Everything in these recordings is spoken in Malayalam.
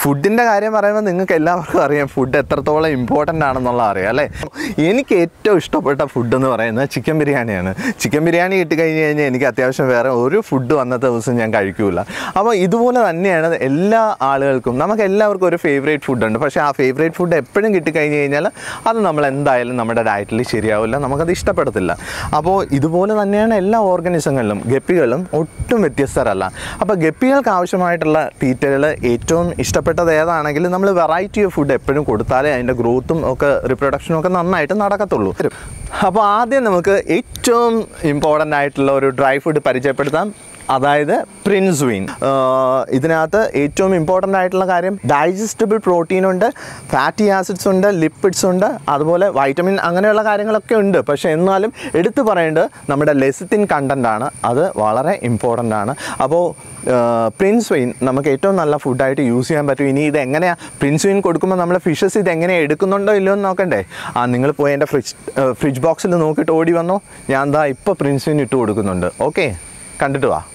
ഫുഡിൻ്റെ കാര്യം പറയുമ്പോൾ നിങ്ങൾക്ക് എല്ലാവർക്കും അറിയാം ഫുഡ് എത്രത്തോളം ഇമ്പോർട്ടൻ്റ് ആണെന്നുള്ളത് അറിയാം അല്ലേ എനിക്ക് ഏറ്റവും ഇഷ്ടപ്പെട്ട ഫുഡ് എന്ന് പറയുന്നത് ചിക്കൻ ബിരിയാണിയാണ് ചിക്കൻ ബിരിയാണി കിട്ടിക്കഴിഞ്ഞ് കഴിഞ്ഞാൽ എനിക്ക് അത്യാവശ്യം വേറെ ഒരു ഫുഡ് അന്നത്തെ ദിവസം ഞാൻ കഴിക്കൂല അപ്പോൾ ഇതുപോലെ തന്നെയാണ് എല്ലാ ആളുകൾക്കും നമുക്ക് എല്ലാവർക്കും ഒരു ഫേവറേറ്റ് ഫുഡുണ്ട് പക്ഷേ ആ ഫേവറേറ്റ് ഫുഡ് എപ്പോഴും കിട്ടിക്കഴിഞ്ഞ് കഴിഞ്ഞാൽ അത് നമ്മൾ എന്തായാലും നമ്മുടെ ഡയറ്റിൽ ശരിയാവില്ല നമുക്കത് ഇഷ്ടപ്പെടത്തില്ല അപ്പോൾ ഇതുപോലെ തന്നെയാണ് എല്ലാ ഓർഗനിസങ്ങളിലും ഗപ്പികളും ഒട്ടും വ്യത്യസ്തരല്ല അപ്പോൾ ഗപ്പികൾക്ക് ആവശ്യമായിട്ടുള്ള തീറ്റകൾ ഏറ്റവും ഇഷ്ടപ്പെട്ടത് ഏതാണെങ്കിലും നമ്മൾ വെറൈറ്റി ഓഫ് ഫുഡ് എപ്പോഴും കൊടുത്താലേ അതിൻ്റെ ഗ്രോത്തും ഒക്കെ റിപ്രൊഡക്ഷനും ഒക്കെ നന്നായിട്ട് നടക്കത്തുള്ളൂ അപ്പോൾ ആദ്യം നമുക്ക് ഏറ്റവും ഇമ്പോർട്ടൻ്റ് ആയിട്ടുള്ള ഒരു ഡ്രൈ ഫുഡ് പരിചയപ്പെടുത്താം അതായത് പ്രിൻസ്വിൻ ഇതിനകത്ത് ഏറ്റവും ഇമ്പോർട്ടൻ്റ് ആയിട്ടുള്ള കാര്യം ഡൈജസ്റ്റബിൾ പ്രോട്ടീൻ ഉണ്ട് ഫാറ്റി ആസിഡ്സ് ഉണ്ട് ലിപ്പിഡ്സ് ഉണ്ട് അതുപോലെ വൈറ്റമിൻ അങ്ങനെയുള്ള കാര്യങ്ങളൊക്കെ ഉണ്ട് പക്ഷേ എന്നാലും എടുത്തു പറയേണ്ടത് നമ്മുടെ ലെസിത്തിൻ കണ്ടൻ്റ് ആണ് അത് വളരെ ഇമ്പോർട്ടൻ്റ് ആണ് അപ്പോൾ പ്രിൻസ് വെയിൻ നമുക്ക് ഏറ്റവും നല്ല ഫുഡായിട്ട് യൂസ് ചെയ്യാൻ പറ്റും ഇനി ഇത് എങ്ങനെയാണ് പ്രിൻസ് വെയിൻ കൊടുക്കുമ്പോൾ നമ്മൾ ഫിഷസ് ഇത് എങ്ങനെ എടുക്കുന്നുണ്ടോ ഇല്ലയോ എന്ന് നോക്കണ്ടേ ആ നിങ്ങൾ പോയി എൻ്റെ ഫ്രിഡ്ജ് ഫ്രിഡ്ജ് ബോക്സിൽ നോക്കിയിട്ട് ഓടി വന്നോ ഞാൻ എന്താ ഇപ്പോൾ പ്രിൻസ് വെയിൻ ഇട്ട് കൊടുക്കുന്നുണ്ട് ഓക്കെ കണ്ടിട്ട് വാ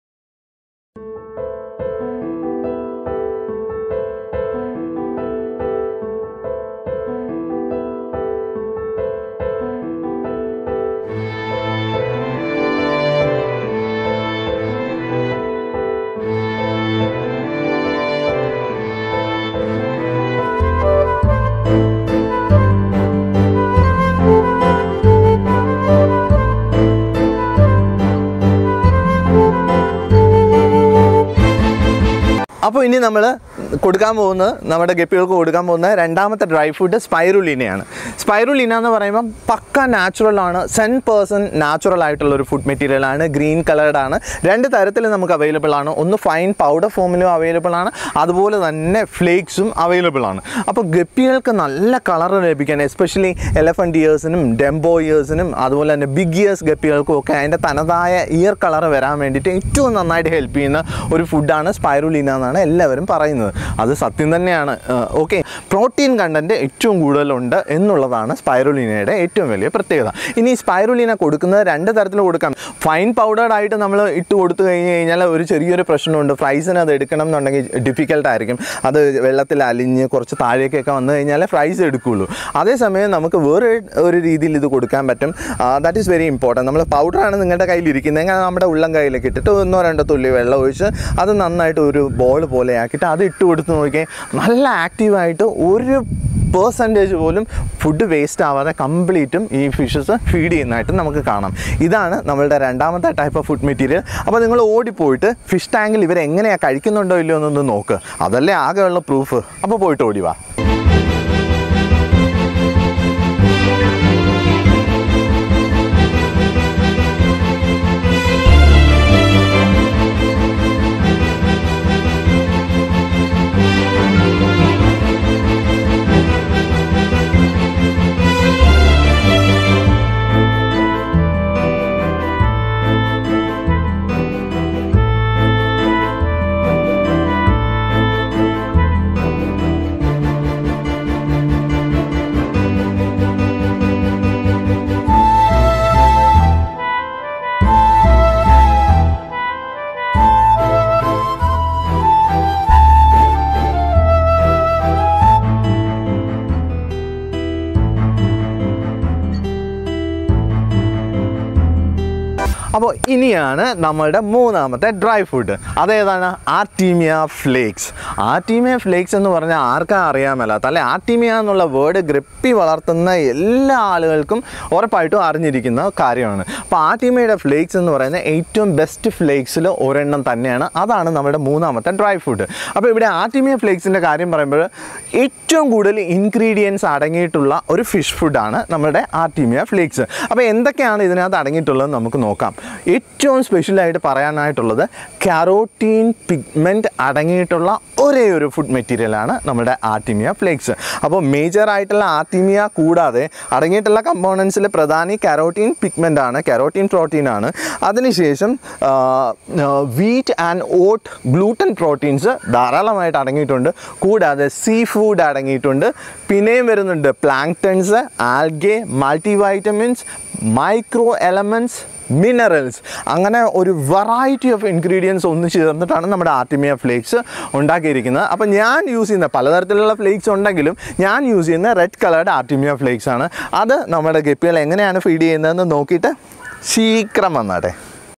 അപ്പോൾ ഇനി നമ്മൾ കൊടുക്കാൻ പോകുന്നത് നമ്മുടെ ഗപ്പികൾക്ക് കൊടുക്കാൻ പോകുന്ന രണ്ടാമത്തെ ഡ്രൈ ഫുഡ് സ്പൈറുലിനയാണ് സ്പൈറുലിന എന്ന് പറയുമ്പം പക്ക നാച്ചുറൽ ആണ് സെൻ പേഴ്സൺ നാച്ചുറൽ ആയിട്ടുള്ള ഒരു ഫുഡ് മെറ്റീരിയൽ ആണ് ഗ്രീൻ കളേർഡ് ആണ് രണ്ട് തരത്തിൽ നമുക്ക് അവൈലബിൾ ആണ് ഒന്ന് ഫൈൻ പൗഡർ ഫോമിലും അവൈലബിൾ ആണ് അതുപോലെ തന്നെ ഫ്ലേക്സും അവൈലബിൾ ആണ് അപ്പോൾ ഗപ്പികൾക്ക് നല്ല കളർ ലഭിക്കാൻ എസ്പെഷ്യലി എലഫൻറ്റ് ഇയേഴ്സിനും ഡെംബോ ഇയേഴ്സിനും അതുപോലെ തന്നെ ബിഗ് ഇയേഴ്സ് ഗപ്പികൾക്കും ഒക്കെ അതിൻ്റെ തനതായ ഇയർ കളർ വരാൻ വേണ്ടിയിട്ട് ഏറ്റവും നന്നായിട്ട് ഹെൽപ്പ് ചെയ്യുന്ന ഒരു ഫുഡാണ് സ്പൈറുലിന എന്നാണ് എല്ലാവരും പറയുന്നത് അത് സത്യം തന്നെയാണ് ഓക്കെ പ്രോട്ടീൻ കണ്ടൻറ്റ് ഏറ്റവും കൂടുതലുണ്ട് എന്നുള്ളതാണ് സ്പൈറുലിനയുടെ ഏറ്റവും വലിയ പ്രത്യേകത ഇനി സ്പൈറുലിന കൊടുക്കുന്നത് രണ്ട് തരത്തിൽ കൊടുക്കാം ഫൈൻ പൗഡേർഡ് ആയിട്ട് നമ്മൾ ഇട്ട് കൊടുത്തു കഴിഞ്ഞ് കഴിഞ്ഞാൽ ഒരു ചെറിയൊരു പ്രശ്നമുണ്ട് ഫ്രൈസിന് അത് എടുക്കണം എന്നുണ്ടെങ്കിൽ ഡിഫിക്കൽട്ട് ആയിരിക്കും അത് വെള്ളത്തിൽ അലിഞ്ഞ് കുറച്ച് താഴേക്കൊക്കെ വന്നു കഴിഞ്ഞാൽ ഫ്രൈസ് എടുക്കുകയുള്ളൂ അതേസമയം നമുക്ക് വേറെ ഒരു രീതിയിൽ ഇത് കൊടുക്കാൻ പറ്റും ദാറ്റ് ഈസ് വെരി ഇമ്പോർട്ടൻറ്റ് നമ്മൾ പൗഡറാണ് നിങ്ങളുടെ കയ്യിൽ ഇരിക്കുന്നത് നമ്മുടെ ഉള്ളം കയ്യിലേക്ക് ഇട്ടിട്ട് ഒന്നോ രണ്ടോ തുള്ളി വെള്ളം ഒഴിച്ച് അത് നന്നായിട്ട് ഒരു ബോൾ പോലെ ആക്കിയിട്ട് അത് ഇട്ട് കൊടുത്ത് നോക്കിയാൽ നല്ല ആക്റ്റീവായിട്ട് ഒരു പേഴ്സൻറ്റേജ് പോലും ഫുഡ് വേസ്റ്റ് ആവാതെ കംപ്ലീറ്റും ഈ ഫിഷസ് ഫീഡ് ചെയ്യുന്നതായിട്ട് നമുക്ക് കാണാം ഇതാണ് നമ്മളുടെ രണ്ടാമത്തെ ടൈപ്പ് ഓഫ് ഫുഡ് മെറ്റീരിയൽ അപ്പോൾ നിങ്ങൾ ഓടിപ്പോയിട്ട് ഫിഷ് ടാങ്കിൽ ഇവർ എങ്ങനെയാണ് കഴിക്കുന്നുണ്ടോ ഇല്ലയോ എന്നൊന്ന് നോക്ക് അതല്ലേ ആകെയുള്ള പ്രൂഫ് അപ്പോൾ പോയിട്ട് ഓടി വാ അപ്പോൾ ഇനിയാണ് നമ്മളുടെ മൂന്നാമത്തെ ഡ്രൈ ഫുഡ് അതേതാണ് ആർട്ടീമിയ ഫ്ലേക്സ് ആർട്ടീമിയ ഫ്ലേക്സ് എന്ന് പറഞ്ഞാൽ ആർക്കാ അറിയാൻ മേലാത്ത അല്ലെ ആർട്ടീമിയ എന്നുള്ള വേർഡ് ഗ്രപ്പി വളർത്തുന്ന എല്ലാ ആളുകൾക്കും ഉറപ്പായിട്ടും അറിഞ്ഞിരിക്കുന്ന കാര്യമാണ് അപ്പോൾ ആർട്ടീമിയയുടെ ഫ്ലേക്സ് എന്ന് പറയുന്ന ഏറ്റവും ബെസ്റ്റ് ഫ്ലേക്സിൽ ഒരെണ്ണം തന്നെയാണ് അതാണ് നമ്മുടെ മൂന്നാമത്തെ ഡ്രൈ ഫുഡ് അപ്പോൾ ഇവിടെ ആർട്ടീമിയ ഫ്ലേക്സിൻ്റെ കാര്യം പറയുമ്പോൾ ഏറ്റവും കൂടുതൽ ഇൻഗ്രീഡിയൻസ് അടങ്ങിയിട്ടുള്ള ഒരു ഫിഷ് ഫുഡാണ് നമ്മുടെ ആർട്ടീമിയ ഫ്ലേക്സ് അപ്പോൾ എന്തൊക്കെയാണ് ഇതിനകത്ത് അടങ്ങിയിട്ടുള്ളത് നമുക്ക് നോക്കാം ഏറ്റവും സ്പെഷ്യലായിട്ട് പറയാനായിട്ടുള്ളത് കാരോട്ടീൻ പിഗ്മെൻറ്റ് അടങ്ങിയിട്ടുള്ള ഒരേ ഒരു ഫുഡ് മെറ്റീരിയലാണ് നമ്മുടെ ആർട്ടിമിയ ഫ്ലേക്സ് അപ്പോൾ മേജർ ആയിട്ടുള്ള ആർട്ടിമിയ കൂടാതെ അടങ്ങിയിട്ടുള്ള കമ്പോണൻസിൽ പ്രധാനി കാരോട്ടീൻ പിഗ്മെൻ്റ് ആണ് കാരോട്ടീൻ പ്രോട്ടീൻ ആണ് അതിനുശേഷം wheat and oat gluten proteins ധാരാളമായിട്ട് അടങ്ങിയിട്ടുണ്ട് കൂടാതെ സീ ഫുഡ് അടങ്ങിയിട്ടുണ്ട് പിന്നെയും വരുന്നുണ്ട് planktons algae multi vitamins micro elements minerals അങ്ങനെ ഒരു വെറൈറ്റി ഓഫ് ഇൻഗ്രീഡിയൻസ് ഒന്നിച്ച് ചേർന്നിട്ടാണ് നമ്മുടെ ആർട്ടിമിയ ഫ്ലേക്സ് ഉണ്ടാക്കിയിരിക്കുന്നത് അപ്പോൾ ഞാൻ യൂസ് ചെയ്യുന്ന പലതരത്തിലുള്ള ഫ്ലേക്സ് ഉണ്ടെങ്കിലും ഞാൻ യൂസ് ചെയ്യുന്ന റെഡ് കളറുടെ ആർട്ടിമിയ ഫ്ലേക്സ് ആണ് അത് നമ്മുടെ ഗപ്പികൾ എങ്ങനെയാണ് ഫീഡ് ചെയ്യുന്നതെന്ന് നോക്കിയിട്ട് ശീഘ്രം വന്നാട്ടെ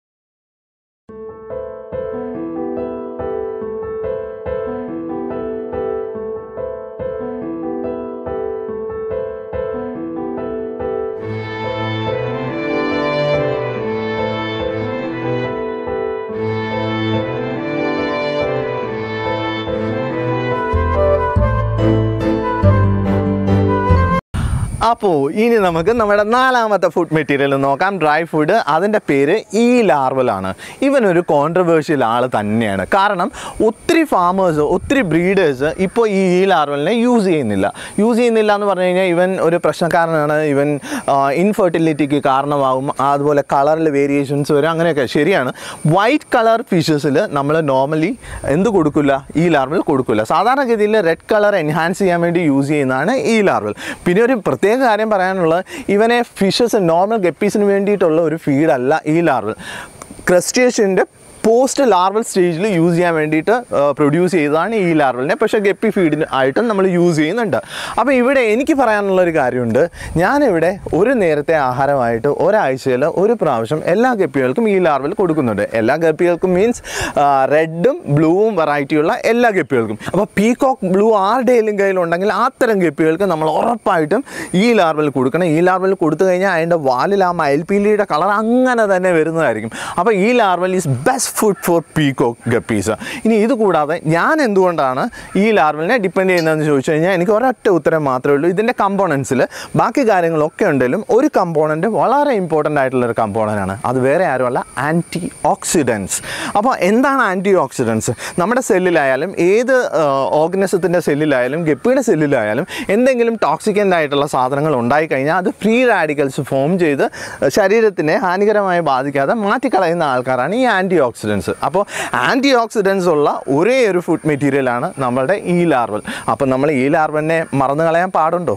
അപ്പോൾ ഇനി നമുക്ക് നമ്മുടെ നാലാമത്തെ ഫുഡ് മെറ്റീരിയൽ നോക്കാം ഡ്രൈ ഫുഡ് അതിൻ്റെ പേര് ഈ ലാർവലാണ് ഇവനൊരു കോൺട്രവേഴ്ഷ്യൽ ആൾ തന്നെയാണ് കാരണം ഒത്തിരി ഫാമേഴ്സ് ഒത്തിരി ബ്രീഡേഴ്സ് ഇപ്പോൾ ഈ ഈ ലാർവലിനെ യൂസ് ചെയ്യുന്നില്ല യൂസ് ചെയ്യുന്നില്ല എന്ന് പറഞ്ഞു കഴിഞ്ഞാൽ ഇവൻ ഒരു പ്രശ്നക്കാരനാണ് ഇവൻ ഇൻഫെർട്ടിലിറ്റിക്ക് കാരണമാകും അതുപോലെ കളറിൽ വേരിയേഷൻസ് വരും അങ്ങനെയൊക്കെ ശരിയാണ് വൈറ്റ് കളർ ഫിഷസിൽ നമ്മൾ നോർമലി എന്ത് കൊടുക്കില്ല ഈ ലാർവൽ കൊടുക്കില്ല സാധാരണഗതിയിൽ റെഡ് കളർ എൻഹാൻസ് ചെയ്യാൻ വേണ്ടി യൂസ് ചെയ്യുന്നതാണ് ഈ ലാർവൽ പിന്നെ ഒരു പ്രത്യേക കാര്യം പറയാനുള്ളത് ഇവനെ ഫിഷസ് നോർമൽ ഗപ്പീസിന് വേണ്ടിയിട്ടുള്ള ഒരു ഫീഡല്ല ഈ ലാർവൽ ക്രസ്റ്റേഷ്യൻ്റെ പോസ്റ്റ് ലാർവൽ സ്റ്റേജിൽ യൂസ് ചെയ്യാൻ വേണ്ടിയിട്ട് പ്രൊഡ്യൂസ് ചെയ്തതാണ് ഈ ലാർവലിനെ പക്ഷേ ഗപ്പി ഫീഡിന് ആയിട്ടും നമ്മൾ യൂസ് ചെയ്യുന്നുണ്ട് അപ്പോൾ ഇവിടെ എനിക്ക് പറയാനുള്ളൊരു കാര്യമുണ്ട് ഞാനിവിടെ ഒരു നേരത്തെ ആഹാരമായിട്ട് ഒരാഴ്ചയിൽ ഒരു പ്രാവശ്യം എല്ലാ ഗപ്പികൾക്കും ഈ ലാർവൽ കൊടുക്കുന്നുണ്ട് എല്ലാ ഗപ്പികൾക്കും മീൻസ് റെഡും ബ്ലൂവും വെറൈറ്റിയുള്ള എല്ലാ ഗപ്പികൾക്കും അപ്പോൾ പീകോക്ക് ബ്ലൂ ആരുടെയും കയ്യിലുണ്ടെങ്കിൽ അത്തരം ഗപ്പികൾക്ക് നമ്മൾ ഉറപ്പായിട്ടും ഈ ലാർവൽ കൊടുക്കണം ഈ ലാർവൽ കൊടുത്തു കഴിഞ്ഞാൽ അതിൻ്റെ വാലിൽ ആ മയിൽപീലിയുടെ കളർ അങ്ങനെ തന്നെ വരുന്നതായിരിക്കും അപ്പോൾ ഈ larval is best food for peacock guppies ഇനി ഇത് കൂടാതെ ഞാൻ എന്തുകൊണ്ടാണ് ഈ ലാർവലിനെ ഡിപ്പെൻഡ് ചെയ്യുന്നതെന്ന് ചോദിച്ചു കഴിഞ്ഞാൽ എനിക്ക് ഒരൊറ്റ ഉത്തരം മാത്രമേ ഉള്ളൂ ഇതിൻ്റെ കമ്പോണൻസിൽ ബാക്കി കാര്യങ്ങളൊക്കെ ഉണ്ടെങ്കിലും ഒരു കമ്പോണൻറ്റ് വളരെ ഇമ്പോർട്ടൻ്റ് ആയിട്ടുള്ളൊരു കമ്പോണൻ്റ് ആണ് അത് വേറെ ആരുമല്ല ആൻറ്റി ഓക്സിഡൻസ് അപ്പോൾ എന്താണ് ആൻറ്റി ഓക്സിഡൻസ് നമ്മുടെ സെല്ലിലായാലും ഏത് ഓർഗനിസത്തിൻ്റെ സെല്ലിലായാലും ഗപ്പിയുടെ സെല്ലിലായാലും എന്തെങ്കിലും ടോക്സിക്കൻ്റ് ആയിട്ടുള്ള സാധനങ്ങൾ ഉണ്ടായിക്കഴിഞ്ഞാൽ അത് ഫ്രീ റാഡിക്കൽസ് ഫോം ചെയ്ത് ശരീരത്തിനെ ഹാനികരമായി ബാധിക്കാതെ മാറ്റിക്കളയുന്ന ആൾക്കാരാണ് ഈ ആൻറ്റി ഓക്സിഡൻസ് അപ്പോൾ ആൻറ്റി ഓക്സിഡൻസ് ഉള്ള ഒരേ ഒരു ഫുഡ് മെറ്റീരിയലാണ് നമ്മളുടെ ഈ ലാർവൽ അപ്പോൾ നമ്മൾ ഈ ലാർവലിനെ മറന്നു കളയാൻ പാടുണ്ടോ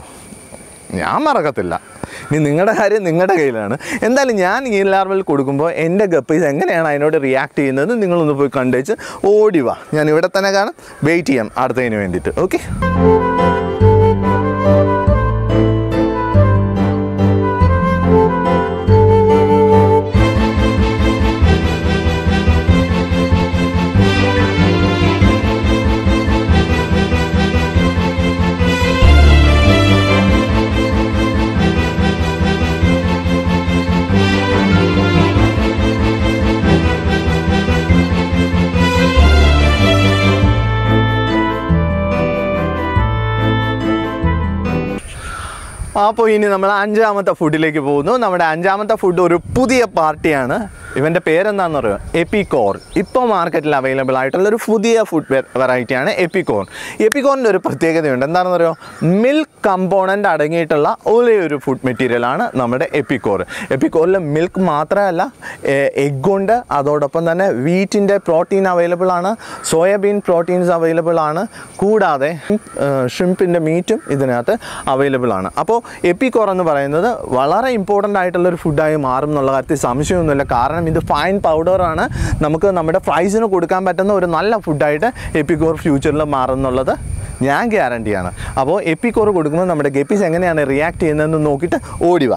ഞാൻ മറക്കത്തില്ല ഇനി നിങ്ങളുടെ കാര്യം നിങ്ങളുടെ കയ്യിലാണ് എന്തായാലും ഞാൻ ഈ ലാർവൽ കൊടുക്കുമ്പോൾ എൻ്റെ ഗപ്പീസ് എങ്ങനെയാണ് അതിനോട് റിയാക്ട് ചെയ്യുന്നത് നിങ്ങളൊന്ന് പോയി കണ്ടേച്ച് ഓടി വാ ഞാൻ ഇവിടെ തന്നെ കാണാം വെയിറ്റ് ചെയ്യാം അടുത്തതിന് വേണ്ടിയിട്ട് ഓക്കെ അപ്പോൾ ഇനി നമ്മൾ അഞ്ചാമത്തെ ഫുഡിലേക്ക് പോകുന്നു നമ്മുടെ അഞ്ചാമത്തെ ഫുഡ് ഒരു പുതിയ പാർട്ടിയാണ് ഇവൻ്റെ പേരെന്താണെന്ന് പറയുക എപ്പിക്കോർ ഇപ്പോൾ മാർക്കറ്റിൽ അവൈലബിൾ ആയിട്ടുള്ള ഒരു പുതിയ ഫുഡ് വെറൈറ്റിയാണ് എപ്പിക്കോർ എപ്പിക്കോറിൻ്റെ ഒരു പ്രത്യേകതയുണ്ട് എന്താണെന്ന് പറയുക മിൽക്ക് കമ്പോണൻ്റ് അടങ്ങിയിട്ടുള്ള ഒരേ ഒരു ഫുഡ് മെറ്റീരിയലാണ് നമ്മുടെ എപ്പിക്കോർ എപ്പിക്കോറിൽ മിൽക്ക് മാത്രമല്ല എഗ് ഉണ്ട് അതോടൊപ്പം തന്നെ വീറ്റിൻ്റെ പ്രോട്ടീൻ അവൈലബിൾ ആണ് സോയാബീൻ പ്രോട്ടീൻസ് അവൈലബിൾ ആണ് കൂടാതെ ഷ്രിമ്പിൻ്റെ മീറ്റും ഇതിനകത്ത് അവൈലബിൾ ആണ് അപ്പോൾ എപ്പിക്കോർ എന്ന് പറയുന്നത് വളരെ ഇമ്പോർട്ടൻ്റ് ആയിട്ടുള്ള ഒരു ഫുഡായി മാറും എന്നുള്ള കാര്യത്തിൽ സംശയമൊന്നുമില്ല കാരണം ഇത് ഫൈൻ പൗഡറാണ് നമുക്ക് നമ്മുടെ ഫ്രൈസിന് കൊടുക്കാൻ പറ്റുന്ന ഒരു നല്ല ഫുഡായിട്ട് എപ്പിക്കോർ ഫ്യൂച്ചറിൽ മാറുന്നുള്ളത് ഞാൻ ഗ്യാരണ്ടിയാണ് അപ്പോൾ എപ്പിക്കോർ കൊടുക്കുമ്പോൾ നമ്മുടെ ഗപ്പീസ് എങ്ങനെയാണ് റിയാക്ട് ചെയ്യുന്നതെന്ന് നോക്കിയിട്ട് ഓടിവാ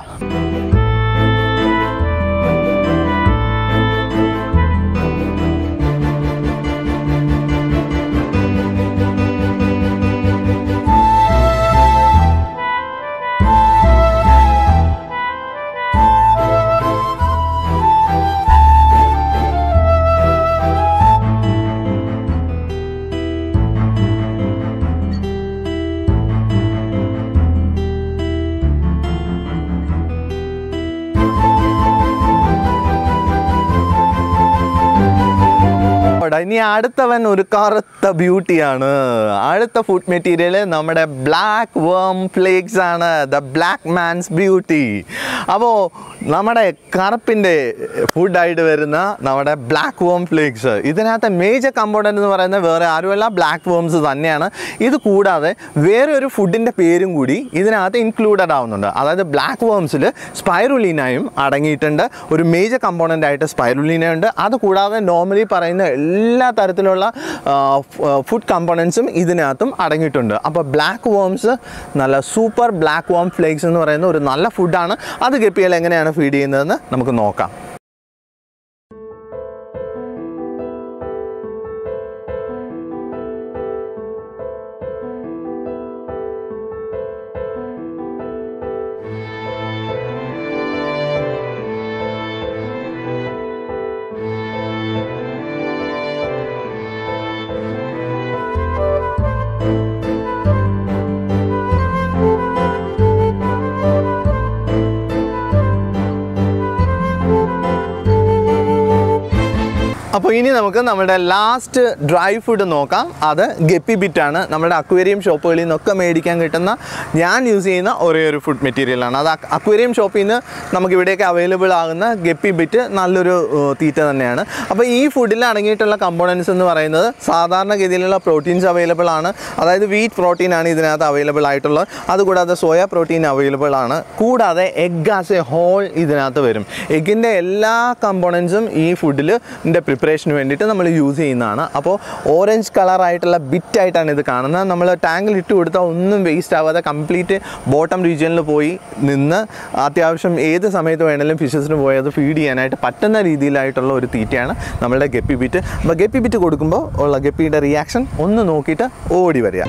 ഇനി അടുത്തവൻ ഒരു കറുത്ത ബ്യൂട്ടിയാണ് അടുത്ത ഫുഡ് മെറ്റീരിയൽ നമ്മുടെ ബ്ലാക്ക് വേം ഫ്ലേക്സ് ആണ് ദ ബ്ലാക്ക് മാൻസ് ബ്യൂട്ടി അപ്പോൾ നമ്മുടെ കറുപ്പിൻ്റെ ഫുഡായിട്ട് വരുന്ന നമ്മുടെ ബ്ലാക്ക് വേം ഫ്ലേക്സ് ഇതിനകത്തെ മേജർ കമ്പോണൻ്റ് എന്ന് പറയുന്നത് വേറെ ആരുമല്ല ബ്ലാക്ക് വേംസ് തന്നെയാണ് ഇത് കൂടാതെ വേറെ ഒരു ഫുഡിൻ്റെ പേരും കൂടി ഇതിനകത്ത് ഇൻക്ലൂഡഡ് ആവുന്നുണ്ട് അതായത് ബ്ലാക്ക് വേംസിൽ സ്പൈറുലീനയും അടങ്ങിയിട്ടുണ്ട് ഒരു മേജർ കമ്പോണൻ്റ് ആയിട്ട് സ്പൈറുലീന ഉണ്ട് അത് കൂടാതെ നോർമലി പറയുന്ന എല്ലാ തരത്തിലുള്ള ഫുഡ് കമ്പോണൻസും ഇതിനകത്തും അടങ്ങിയിട്ടുണ്ട് അപ്പോൾ ബ്ലാക്ക് വേംസ് നല്ല സൂപ്പർ ബ്ലാക്ക് വേം ഫ്ലേക്സ് എന്ന് പറയുന്ന ഒരു നല്ല ഫുഡാണ് അത് ഗപ്പികൾ എങ്ങനെയാണ് ഫീഡ് ചെയ്യുന്നതെന്ന് നമുക്ക് നോക്കാം അപ്പോൾ ഇനി നമുക്ക് നമ്മുടെ ലാസ്റ്റ് ഡ്രൈ ഫുഡ് നോക്കാം അത് ഗപ്പി ബിറ്റാണ് നമ്മുടെ അക്വേറിയം ഷോപ്പുകളിൽ നിന്നൊക്കെ മേടിക്കാൻ കിട്ടുന്ന ഞാൻ യൂസ് ചെയ്യുന്ന ഒരേ ഒരു ഫുഡ് മെറ്റീരിയലാണ് അത് അക്വേറിയം ഷോപ്പിൽ നിന്ന് നമുക്ക് ഇവിടെയൊക്കെ അവൈലബിൾ ആകുന്ന ഗപ്പി ബിറ്റ് നല്ലൊരു ഏർ, തീറ്റ തന്നെയാണ് അപ്പോൾ ഈ ഫുഡിൽ അടങ്ങിയിട്ടുള്ള കമ്പോണൻസ് എന്ന് പറയുന്നത് സാധാരണഗതിയിലുള്ള പ്രോട്ടീൻസ് അവൈലബിൾ ആണ് അതായത് വീറ്റ് പ്രോട്ടീൻ ആണ് ഇതിനകത്ത് അവൈലബിൾ ആയിട്ടുള്ളത് അതുകൂടാതെ സോയ പ്രോട്ടീൻ അവൈലബിൾ ആണ് കൂടാതെ എഗ് ആസ് എ ഹോൾ ഇതിനകത്ത് വരും എഗ്ഗിൻ്റെ എല്ലാ കമ്പോണൻസും ഈ ഫുഡിൽ പ്രിപ്പറേഷന് വേണ്ടിയിട്ട് നമ്മൾ യൂസ് ചെയ്യുന്നതാണ് അപ്പോൾ ഓറഞ്ച് കളറായിട്ടുള്ള ബിറ്റായിട്ടാണ് ഇത് കാണുന്നത് നമ്മൾ ടാങ്കിൽ ഇട്ട് കൊടുത്താൽ ഒന്നും വേസ്റ്റ് ആവാതെ കംപ്ലീറ്റ് ബോട്ടം റീജിയനിൽ പോയി നിന്ന് അത്യാവശ്യം ഏത് സമയത്ത് വേണമെങ്കിലും ഫിഷസിന് പോയി അത് ഫീഡ് ചെയ്യാനായിട്ട് പറ്റുന്ന രീതിയിലായിട്ടുള്ള ഒരു തീറ്റയാണ് നമ്മളുടെ ഗപ്പി ബിറ്റ് അപ്പോൾ ഗപ്പി ബിറ്റ് കൊടുക്കുമ്പോൾ ഉള്ള ഗപ്പിയുടെ റിയാക്ഷൻ ഒന്ന് നോക്കിയിട്ട് ഓടി വരിക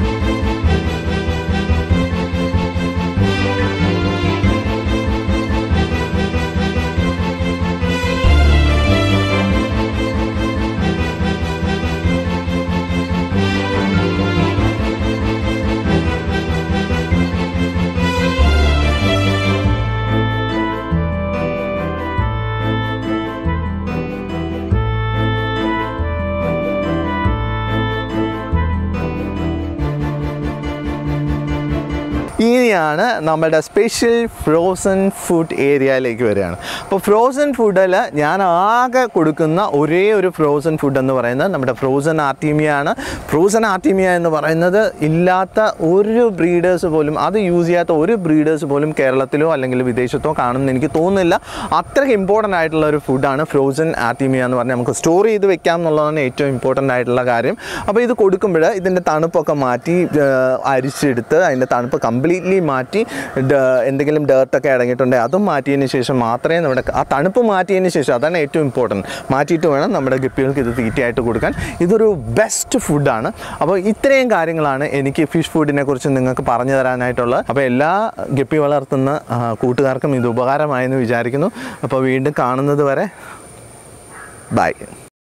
ഇനിയാണ് നമ്മുടെ സ്പെഷ്യൽ ഫ്രോസൺ ഫുഡ് ഏരിയയിലേക്ക് വരികയാണ് അപ്പോൾ ഫ്രോസൺ ഫുഡിൽ ഞാൻ ആകെ കൊടുക്കുന്ന ഒരേ ഒരു ഫ്രോസൺ ഫുഡ് എന്ന് പറയുന്നത് നമ്മുടെ ഫ്രോസൺ ആർട്ടീമിയാണ് ഫ്രോസൺ ആർട്ടീമിയ എന്ന് പറയുന്നത് ഇല്ലാത്ത ഒരു ബ്രീഡേഴ്സ് പോലും അത് യൂസ് ചെയ്യാത്ത ഒരു ബ്രീഡേഴ്സ് പോലും കേരളത്തിലോ അല്ലെങ്കിൽ വിദേശത്തോ കാണുമെന്ന് എനിക്ക് തോന്നുന്നില്ല അത്രയ്ക്ക് ഇമ്പോർട്ടൻ്റ് ആയിട്ടുള്ള ഒരു ഫുഡാണ് ഫ്രോസൺ ആർട്ടീമിയ എന്ന് പറഞ്ഞാൽ നമുക്ക് സ്റ്റോർ ചെയ്ത് വെക്കാം എന്നുള്ളതാണ് ഏറ്റവും ഇമ്പോർട്ടൻ്റ് ആയിട്ടുള്ള കാര്യം അപ്പോൾ ഇത് കൊടുക്കുമ്പോൾ ഇതിൻ്റെ തണുപ്പൊക്കെ മാറ്റി ആ, അരിച്ചെടുത്ത് അതിൻ്റെ തണുപ്പ് കംപ്ലീറ്റ്ലി മാറ്റി ഡ- എന്തെങ്കിലും ഡേർട്ടൊക്കെ അടങ്ങിയിട്ടുണ്ടെങ്കിൽ അതും മാറ്റിയതിന് ശേഷം മാത്രമേ നമ്മുടെ ആ തണുപ്പ് മാറ്റിയതിന് ശേഷം അതാണ് ഏറ്റവും ഇമ്പോർട്ടൻറ്റ് മാറ്റിയിട്ട് വേണം നമ്മുടെ ഗപ്പികൾക്ക് ഇത് തീറ്റയായിട്ട് കൊടുക്കാൻ ഇതൊരു ബെസ്റ്റ് ഫുഡാണ് അപ്പോൾ ഇത്രയും കാര്യങ്ങളാണ് എനിക്ക് ഫിഷ് ഫുഡിനെ കുറിച്ച് നിങ്ങൾക്ക് പറഞ്ഞു തരാനായിട്ടുള്ളത് അപ്പോൾ എല്ലാ ഗപ്പി വളർത്തുന്ന ആ, കൂട്ടുകാർക്കും ഇത് ഉപകാരമായെന്ന് വിചാരിക്കുന്നു അപ്പോൾ വീണ്ടും കാണുന്നത് വരെ ബൈ